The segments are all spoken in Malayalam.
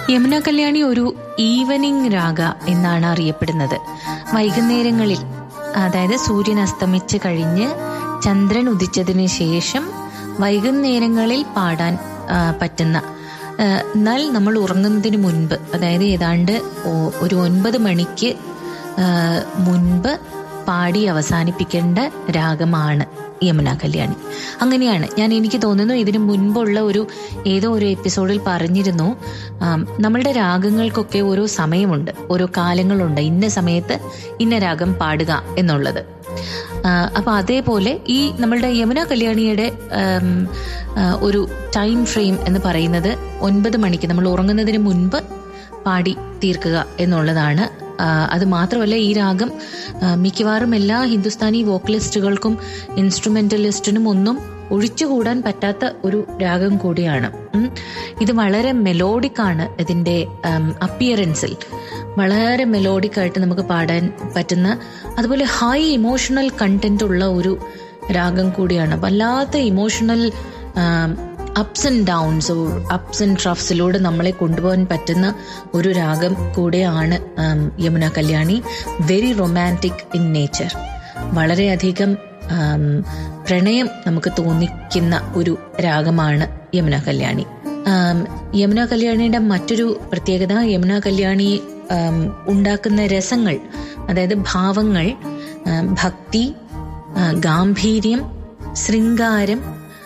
യമുന കല്യാണി ഒരു ഈവനിങ് രാഗ എന്നാണ് അറിയപ്പെടുന്നത് വൈകുന്നേരങ്ങളിൽ അതായത് സൂര്യൻ അസ്തമിച്ച് കഴിഞ്ഞ് ചന്ദ്രൻ ഉദിച്ചതിന് ശേഷം വൈകുന്നേരങ്ങളിൽ പാടാൻ ആ, പറ്റുന്ന ആ, എന്നാൽ നമ്മൾ ഉറങ്ങുന്നതിന് മുൻപ് അതായത് ഏതാണ്ട് ഒ- ഒരു ഒൻപത് മണിക്ക് ആ, മുൻപ് പാടി അവസാനിപ്പിക്കേണ്ട രാഗമാണ് യമുന കല്യാണി അങ്ങനെയാണ് ഞാൻ എനിക്ക് തോന്നുന്നു ഇതിനു മുൻപുള്ള ഒരു ഏതോ ഒരു എപ്പിസോഡിൽ പറഞ്ഞിരുന്നു ആം, നമ്മളുടെ രാഗങ്ങൾക്കൊക്കെ ഓരോ സമയമുണ്ട് ഓരോ കാലങ്ങളുണ്ട് ഇന്ന സമയത്ത് ഇന്ന രാഗം പാടുക എന്നുള്ളത് ആ, അപ്പൊ അതേപോലെ ഈ നമ്മളുടെ യമുന കല്യാണിയുടെ ആം, ആ, ഒരു ടൈം ഫ്രെയിം എന്ന് പറയുന്നത് ഒൻപത് മണിക്ക് നമ്മൾ ഉറങ്ങുന്നതിന് മുൻപ് പാടി തീർക്കുക എന്നുള്ളതാണ് ആ, അത് മാത്രമല്ല ഈ രാഗം ആ, മിക്കവാറും എല്ലാ ഹിന്ദുസ്ഥാനി വോക്കലിസ്റ്റുകൾക്കും ഇൻസ്ട്രുമെന്റലിസ്റ്റിനും ഒന്നും ഒഴിച്ചുകൂടാൻ പറ്റാത്ത ഒരു രാഗം കൂടിയാണ് ഉം. ഇത് വളരെ മെലോഡിക് ആണ് ഇതിന്റെ അപ്പിയറൻസിൽ വളരെ മെലോഡിക് ആയിട്ട് നമുക്ക് പാടാൻ പറ്റുന്ന അതുപോലെ ഹൈ ഇമോഷണൽ കണ്ടന്റ് ഉള്ള ഒരു രാഗം കൂടിയാണ് വല്ലാത്ത emotional ups and downs ups and ട്രഫ്സിലൂടെ നമ്മളെ കൊണ്ടുപോകാൻ പറ്റുന്ന ഒരു രാഗം കൂടെയാണ് um, Yamuna Kalyani very romantic in nature വളരെയധികം ആം, പ്രണയം നമുക്ക് തോന്നിക്കുന്ന ഒരു രാഗമാണ് യമുന കല്യാണി ആം, യമുന കല്യാണിയുടെ മറ്റൊരു പ്രത്യേകത യമുന കല്യാണി ആം, ഉണ്ടാക്കുന്ന രസങ്ങൾ അതായത് ഭാവങ്ങൾ ആം, ഭക്തി ആ, ഗാംഭീര്യം ശൃംഗാരം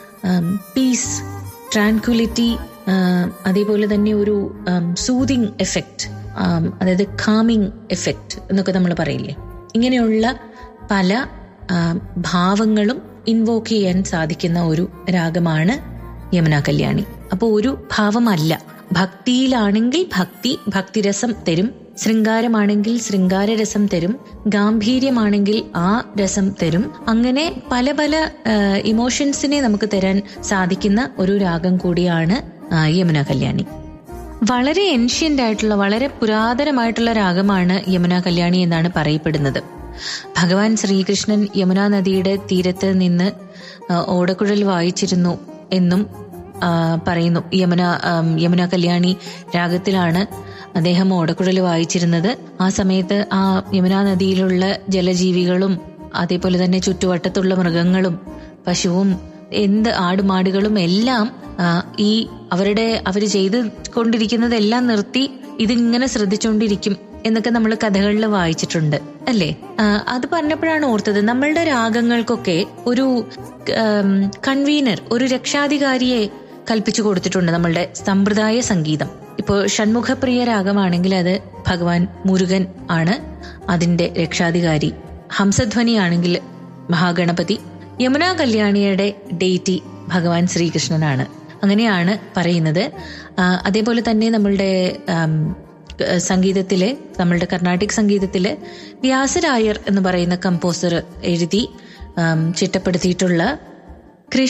പീസ് ട്രാൻക്വിലിറ്റി അതേപോലെ തന്നെ ഒരു സൂതിങ് എഫക്റ്റ് അതായത് കാമിങ് എഫക്റ്റ് എന്നൊക്കെ നമ്മൾ പറയില്ലേ ഇങ്ങനെയുള്ള പല ആ, ഭാവങ്ങളും ഇൻവോക്ക് ചെയ്യാൻ സാധിക്കുന്ന ഒരു രാഗമാണ് യമുന കല്യാണി അപ്പോൾ ഒരു ഭാവമല്ല ഭക്തിയിലാണെങ്കിൽ ഭക്തി ഭക്തിരസം തരും ശൃംഗാരമാണെങ്കിൽ ശൃംഗാരരസം തരും ഗാംഭീര്യമാണെങ്കിൽ ആ രസം തരും അങ്ങനെ പല പല ഇമോഷൻസിനെ നമുക്ക് തരാൻ സാധിക്കുന്ന ഒരു രാഗം കൂടിയാണ് ആ, യമുന കല്യാണി വളരെ ഏൻഷ്യന്റ് ആയിട്ടുള്ള വളരെ പുരാതനമായിട്ടുള്ള രാഗമാണ് യമുന കല്യാണി എന്നാണ് പറയപ്പെടുന്നത് ഭഗവാൻ ശ്രീകൃഷ്ണൻ യമുന നദിയുടെ തീരത്ത് നിന്ന് ആ, ഓടക്കുഴൽ വായിച്ചിരുന്നു എന്നും ആ, പറയുന്നു യമുന ആം, യമുന കല്യാണി രാഗത്തിലാണ് അദ്ദേഹം ഓടക്കുഴൽ വായിച്ചിരുന്നത് ആ സമയത്ത് ആ യമുന നദിയിലുള്ള ജലജീവികളും അതേപോലെ തന്നെ ചുറ്റുവട്ടത്തുള്ള മൃഗങ്ങളും പശുവും എന്ത് ആടുമാടുകളും എല്ലാം ആ, ഈ അവരുടെ അവർ ചെയ്ത് കൊണ്ടിരിക്കുന്നതെല്ലാം നിർത്തി ഇതിങ്ങനെ ശ്രദ്ധിച്ചുകൊണ്ടിരിക്കും എന്നൊക്കെ നമ്മൾ കഥകളിൽ വായിച്ചിട്ടുണ്ട് അല്ലേ ആ, അത് പറഞ്ഞപ്പോഴാണ് ഓർത്തത് നമ്മളുടെ രാഗങ്ങൾക്കൊക്കെ ഒരു കൺവീനർ ഒരു രക്ഷാധികാരിയെ കൽപ്പിച്ചു കൊടുത്തിട്ടുണ്ട് നമ്മളുടെ സമ്പ്രദായ സംഗീതം ഇപ്പോൾ ഷൺമുഖപ്രിയ രാഗമാണെങ്കിൽ അത് ഭഗവാൻ മുരുകൻ ആണ് അതിന്റെ രക്ഷാധികാരി ഹംസധ്വനി ആണെങ്കിൽ മഹാഗണപതി യമുന കല്യാണിയുടെ ഡേറ്റി ഭഗവാൻ ശ്രീകൃഷ്ണനാണ് അങ്ങനെയാണ് പറയുന്നത് ആ, അതേപോലെ തന്നെ നമ്മളുടെ ആം, ക- സംഗീതത്തിലെ നമ്മളുടെ കർണാട്ടിക് സംഗീതത്തില് വ്യാസരായർ എന്ന് പറയുന്ന കമ്പോസർ എഴുതി ആം, ചിട്ടപ്പെടുത്തിയിട്ടുള്ള